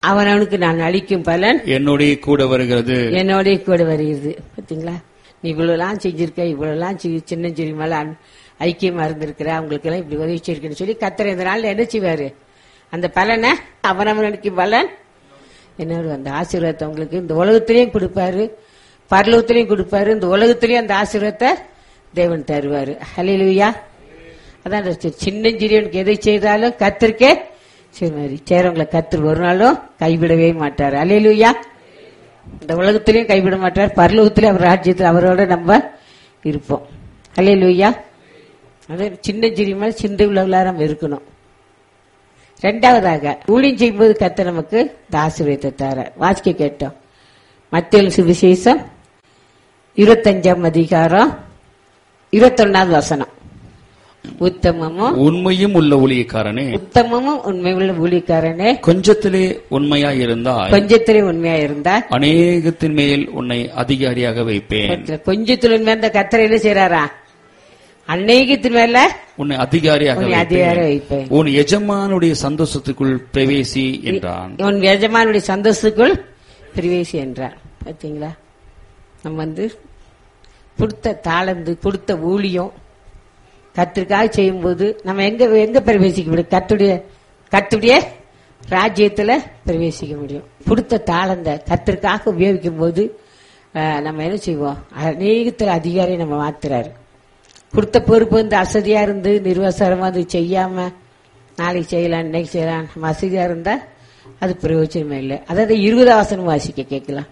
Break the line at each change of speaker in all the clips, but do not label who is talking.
அவனவனுக்கு நான் அளிக்கும் பலன்
என்னுடைய கூட வருகிறது
என்னோடய கூட வருகிறது பாத்தீங்களா நீ இவ்வளவுலாம் செஞ்சிருக்க இவ்வளவுலாம் சி- சின்ன சிறு மேல அன்- ஐக்கியமா இருந்திருக்கிற அவங்களுக்கு எல்லாம் இப்படி உதவி செய்யிருக்குன்னு சொல்லி கத்தர் இந்த நாள்ல என்ன செய்வாரு அந்த பலனை அவனவனுக்கு பலன் என்னோட அந்த ஆசீர்வாதத்தை உங்களுக்கு இந்த உலகத்திலையும் கொடுப்பாரு பரலோகத்திலையும் கொடுப்பாரு இந்த உலகத்திலையும் அந்த ஆசீர்வாதத்தை தேவன் தருவாரு ஹalleluya அதான் அந்த சி- சின்ன சிறியவனுக்கு எதை செய்தாலும் கத்திருக்கே சரி மாதிரி சேரவங்களை கத்தர் ஒரு நாளும் கைவிடவே மாட்டார் அலையிலுயா இந்த உலகத்திலையும் கைவிட மாட்டார் பரலோகத்திலையும் அவர் ராஜ்யத்தில் அவரோட நம்ம இருப்போம் அலையிலுயா அது சின்ன சிறியமான சிந்தை உள்ளவர்களா நம்ம இருக்கணும் ரெண்டாவதாக ஊழியம் செய்யும்போது கத்த நமக்கு இந்த ஆசீர்வாதத்தை தர வாசிக்க கேட்டோம் மத்திய சுவிசேஷம் இருபத்தஞ்சாம் அதிகாரம் இருபத்தொன்னாவது வசனம் உத்தமமும்
உண்மையும் உள்ள ஊழியக்காரனே
உத்தமமும் உண்மையுள்ள ஊழியக்காரனே
கொஞ்சத்திலே உண்மையா இருந்தால்
கொஞ்சத்திலே உண்மையா இருந்தா
அநேகத்தின் மேல் உன்னை அதிகாரியாக வைப்பேன்
கொஞ்ச- கொஞ்சத்துல உண்மையா இருந்த கத்தரை என்ன செய்யறாரா அநேகத்தின் மேல
உன்னை அதிகாரியாக
உன்னை அதிகாரம்
வைப்பேன்
வைப்பேன்
உன் எஜமானுடைய சந்தோஷத்துக்குள் பிரவேசி என்றான்
உன் எஜமானுடைய சந்தோஷத்துக்குள் பிரவேசி என்றார் பாத்தீங்களா நம்ம வந்து கொடுத்த தாளந்து கொடுத்த ஊழியம் கத்திற்காக செய்யும்போது நம்ம எங்க எங்க பிரவேசிக்க முடியும் கத்துடைய கத்துடைய ராஜ்யத்துல பிரவேசிக்க முடியும் கொடுத்த தாளந்த கத்திற்காக உபயோகிக்கும் போது அஹ், நம்ம என்ன செய்வோம் அநேகத்துல அதிகாரி நம்ம மாத்துறாரு கொடுத்த பொறுப்பு வந்து அசதியா இருந்து நிர்வசரமா அது செய்யாம நாளைக்கு செய்யலாம் இன்னைக்கு செய்யலாம் நம்ம அசதியா இருந்தா அது பிரயோஜனமே இல்லை அதாவது இருபது ஆசனம் வாசிக்க கேட்கலாம்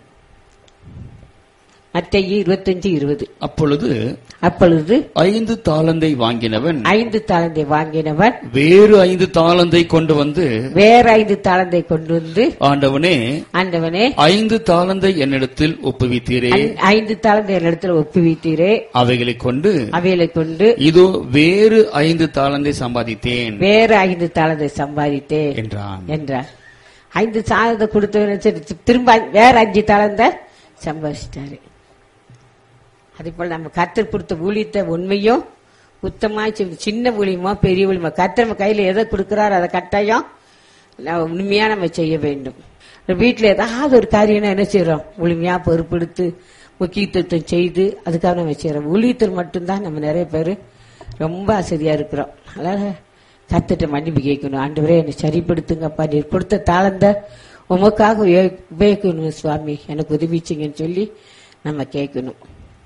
மத்திய இருபத்தஞ்சு இருபது
அப்பொழுது
அப்பொழுது
ஐந்து தாளந்தை வாங்கினவன்
ஐந்து தாளந்தை வாங்கினவர்
வேறு ஐந்து தாளந்தை கொண்டு வந்து
வேற ஐந்து தாளந்தை கொண்டு வந்து
ஆண்டவனே
ஆண்டவனே
ஐந்து தாளந்தை என்னிடத்தில் ஒப்புவித்தீரே
ஐ- ஐந்து தாளந்தை என்னிடத்துல ஒப்புவித்தீரே
அவைகளை கொண்டு
அவைகளை கொண்டு
இதோ வேறு ஐந்து தாளந்தை சம்பாதித்தேன்
வேற ஐந்து தாளந்தை சம்பாதித்தேன்
என்றான்
என்றார் ஐந்து தாளந்தை கொடுத்தவன சரி திரும்ப வேற அஞ்சு தாளந்த சம்பாதிச்சிட்டாரு அதே போல நம்ம கத்தர் கொடுத்த ஊழியத்தை உண்மையும் உத்தமா சின்ன ஊழியமோ பெரிய ஊழியமோ கத்தர் நம்ம கையில எதை கொடுக்கிறாரோ அதை கட்டாயம் நம்ம உண்மையா நம்ம செய்ய வேண்டும் வீட்டுல ஏதாவது ஒரு காரியம்னா என்ன செய்யறோம் உண்மையா பொறுப்பெடுத்து முக்கியத்துவம் செய்து அதுக்காக நம்ம செய்யறோம் ஊழியத்தில் மட்டும்தான் நம்ம நிறைய பேர் ரொம்ப அசதியா இருக்கிறோம் அதனால கத்துட்டு மன்னிப்பு கேட்கணும் ஆண்டவரே என்னை சரிப்படுத்துங்கப்பா நீர் கொடுத்த தாளந்த உமக்காக உபயோ- உபயோகிக்கணும் சுவாமி எனக்கு உதவிச்சிங்கன்னு சொல்லி நம்ம கேட்கணும்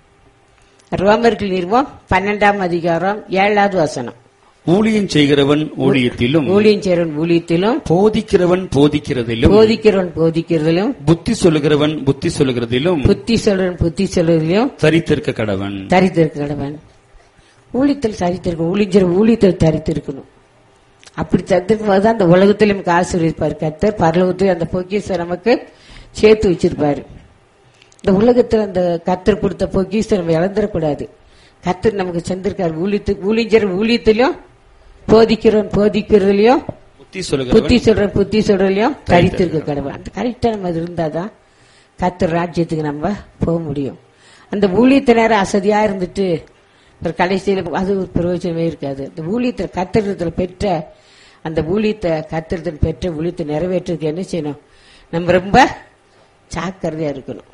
ரோமர்கள் நிறுவம் பன்னெண்டாம் அதிகாரம் ஏழாவது வசனம்
ஊழியம் செய்கிறவன் ஊழியத்திலும்
ஊழியம் சேரன் ஊழியத்திலும்
போதிக்கிறவன் போதிக்கிறதிலும்
போதிக்கிறவன் போதிக்கிறதிலும்
புத்தி சொல்லுகிறவன் புத்தி சொல்லுகிறதிலும்
புத்தி சொல்றன் புத்தி சொல்றதிலும்
தரித்திருக்க கடவன்
தரித்திருக்கிறவன் ஊழியத்தில் தரித்திருக்க ஊழியர் ஊழியத்தில் தரித்திருக்கணும் அப்படி தரித்திருக்கும் போதுதான் அந்த உலகத்திலும் நமக்கு ஆசீர்வதிப்பார் கத்தர் பரலோகத்தில் அந்த பொக்கிஷம் நமக்கு சேர்த்து வச்சிருப்பாரு இந்த உலகத்தில் அந்த கத்தர் கொடுத்த பொக்கிஷம் நம்ம இழந்துடக்கூடாது கத்தர் நமக்கு செஞ்சிருக்காரு ஊழியத்து ஊழியர் ஊழியத்திலும் போதிக்கிறவன் போதிக்கிறதுலயும்
புத்தி சொல்லுகிறவன்
புத்தி சொல்ற புத்தி சொல்றதுலயும் தரித்திருக்க கடவுள் அந்த கரெக்டா நம்ம அது இருந்தாதான் கத்தர் ராஜ்யத்துக்கு நம்ம போக முடியும் அந்த ஊழியத்தை நேரம் அசதியா இருந்துட்டு அப்புறம் கடைசியில அது ஒரு பிரயோஜனமே இருக்காது அந்த ஊழியத்தை கத்திரத்தில் பெற்ற அந்த ஊழியத்தை கத்திரத்தில் பெற்ற ஊழியத்தை நிறைவேற்றுறதுக்கு என்ன செய்யணும் நம்ம ரொம்ப ஜாக்கிரதையா இருக்கணும்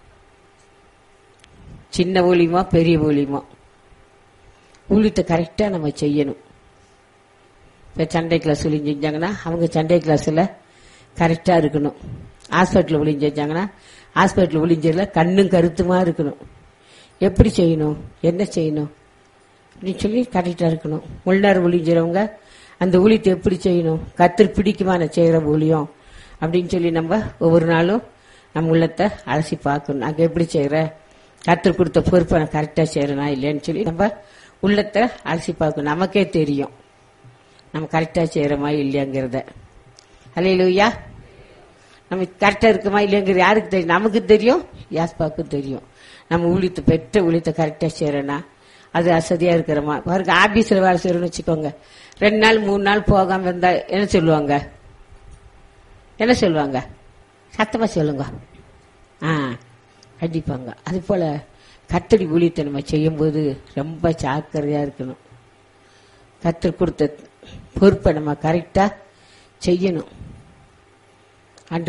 சின்ன ஊழியமோ பெரிய ஊழியமோ ஊழியத்தை கரெக்டா நம்ம செய்யணும் இப்போ சண்டே கிளாஸ் ஒளிஞ்சு செஞ்சாங்கன்னா அவங்க சண்டே கிளாஸில் கரெக்டாக இருக்கணும் ஹாஸ்பிட்டலில் ஒளிஞ்சு செஞ்சாங்கன்னா ஹாஸ்பிட்டலில் ஒளிஞ்சதில் கண்ணும் கருத்துமா இருக்கணும் எப்படி செய்யணும் என்ன செய்யணும் அப்படின்னு சொல்லி கரெக்டாக இருக்கணும் உள்நார் ஒளிஞ்சிறவங்க அந்த ஊழியத்தை எப்படி செய்யணும் கத்தர் பிடிக்குமா நான் செய்கிற ஊழியம் அப்படின்னு சொல்லி நம்ம ஒவ்வொரு நாளும் நம்ம உள்ளத்தை அலசி பார்க்கணும் நாங்கள் எப்படி செய்கிற கத்தர் கொடுத்த பொறுப்பை நான் கரெக்டாக செய்கிறேனா இல்லைன்னு சொல்லி நம்ம உள்ளத்தை அலசி பார்க்கணும் நமக்கே தெரியும் நம்ம கரெக்டாக செய்கிறோமா இல்லையாங்கிறத அல்லையா நம்ம கரெக்டாக இருக்குமா இல்லையாங்கிறது யாருக்கு தெரியும் நமக்கு தெரியும் யாஸ்பாவுக்கும் தெரியும் நம்ம ஊழியத்தை பெற்ற ஊழியத்தை கரெக்டாக செய்கிறோன்னா அது அசதியாக இருக்கிறோமா பாருங்க ஆபீஸில் வேலை செய்யறோம்னு வச்சுக்கோங்க ரெண்டு நாள் மூணு நாள் போகாமல் இருந்தால் என்ன சொல்லுவாங்க என்ன சொல்லுவாங்க சத்தமாக சொல்லுங்க ஆ கண்டிப்பாங்க அது போல கத்தடி ஊழியத்தை நம்ம செய்யும்போது ரொம்ப ஜாக்கிரதையாக இருக்கணும் கத்தர் கொடுத்த பொறுப்பை நம்ம கரெக்டா செய்யணும்